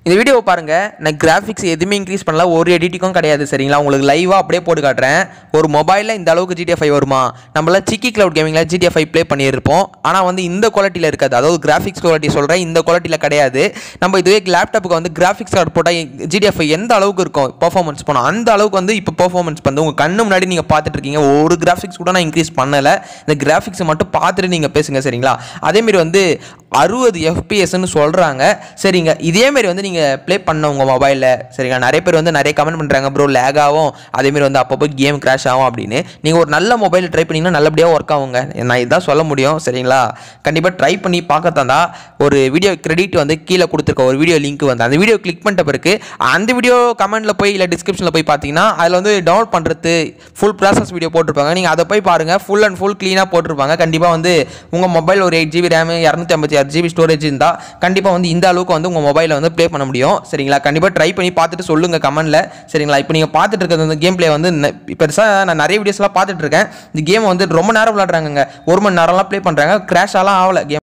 இந்த வீடியோ பாருங்க நான் கிராஃபிக்ஸ் எதுவுமே இன்க்ரீஸ் பண்ணல ஒரு எடிட்டிங்கும் கிடையாது சரிங்களா உங்களுக்கு லைவாக அப்படியே போட்டு காட்டுறேன் ஒரு மொபைலில் இந்த அளவுக்கு ஜிடிஎஃப் ஃபைவ் வருமா நம்மள சிக்கி கிளவுட் கேமிங்கில் ஜிடிஎஃப் ஃபைவ் ப்ளே பண்ணியிருப்போம் ஆனால் வந்து இந்த குவாலிட்டியில் இருக்காது அதாவது கிராஃபிக்ஸ் குவாலிட்டி சொல்கிறேன் இந்த குவாலிட்டியில் கிடையாது நம்ம இதுவே லேப்டாப்புக்கு வந்து கிராஃபிக்ஸ் கார்டு போட்டால் ஜிடிஎஃப் ஃபைவ் எந்த அளவுக்கு இருக்கும் பர்ஃபார்மன்ஸ் போனோம் அந்த அளவுக்கு வந்து இப்போ பர்ஃபார்மன்ஸ் வந்து உங்கள் கண்ணு முன்னாடி நீங்கள் பார்த்துட்டு இருக்கீங்க ஒரு கிராஃபிக்ஸ் கூட நான் இன்க்ரீஸ் பண்ணலை இந்த கிராஃபிக்ஸை மட்டும் பார்த்துட்டு நீங்கள் பேசுங்க சரிங்களா அதேமாரி வந்து அறுபது எஃபிஎஸ்ன்னு சொல்கிறாங்க சரிங்க இதேமாரி வந்து நீங்கள் ப்ளே பண்ண உங்கள் மொபைலில் சரிங்க நிறைய பேர் வந்து நிறைய கமெண்ட் பண்ணுறாங்க ப்ரோ லேக் ஆகும் அதேமாரி வந்து அப்பப்போ கேம் கிராஷ் ஆகும் அப்படின்னு நீங்கள் ஒரு நல்ல மொபைல் ட்ரை பண்ணிங்கன்னா நல்லபடியாக ஒர்க் ஆகுங்க நான் இதான் சொல்ல முடியும் சரிங்களா கண்டிப்பாக ட்ரை பண்ணி பார்க்கத்தாந்தா ஒரு வீடியோ கிரெடிட் வந்து கீழே கொடுத்துருக்க ஒரு வீடியோ லிங்க் வந்து அந்த வீடியோ கிளிக் பண்ணிட்ட பிறகு அந்த வீடியோ கமெண்ட்டில் போய் இல்லை டிஸ்கிரிப்ஷனில் போய் பார்த்தீங்கன்னா அதில் வந்து டவுன்லோட் பண்ணுறது ஃபுல் ப்ராசஸ் வீடியோ போட்டிருப்பாங்க நீங்கள் அதை போய் பாருங்கள் ஃபுல் அண்ட் ஃபுல் க்ளீனாக போட்டிருப்பாங்க கண்டிப்பாக வந்து உங்கள் மொபைல் ஒரு எயிட் ஜிபி ரேம் இரநூத்தி ஐம்பத்தி ஆறு ஜிபி ஸ்டோரேஜ் இருந்தால் கண்டிப்பாக வந்து இந்த அளவுக்கு வந்து உங்கள் மொபைலில் வந்து ப்ளே பண்ண முடியும் சரிங்களா கண்டிப்பாக ட்ரை பண்ணி பார்த்துட்டு சொல்லுங்கள் கமெண்ட்டில் சரிங்களா இப்போ நீங்கள் பார்த்துட்டு இருக்கிறது இந்த கேம் ப்ளே வந்து பெருசாக நான் நிறைய வீடியோஸ்லாம் பார்த்துட்டு இருக்கேன் இந்த கேம் வந்து ரொம்ப நேரம் விளாட்றாங்க ஒரு மணி நேரம்லாம் ப்ளே பண்ணுறாங்க கிராஷ் ஆகலாம் ஆகலை கேம்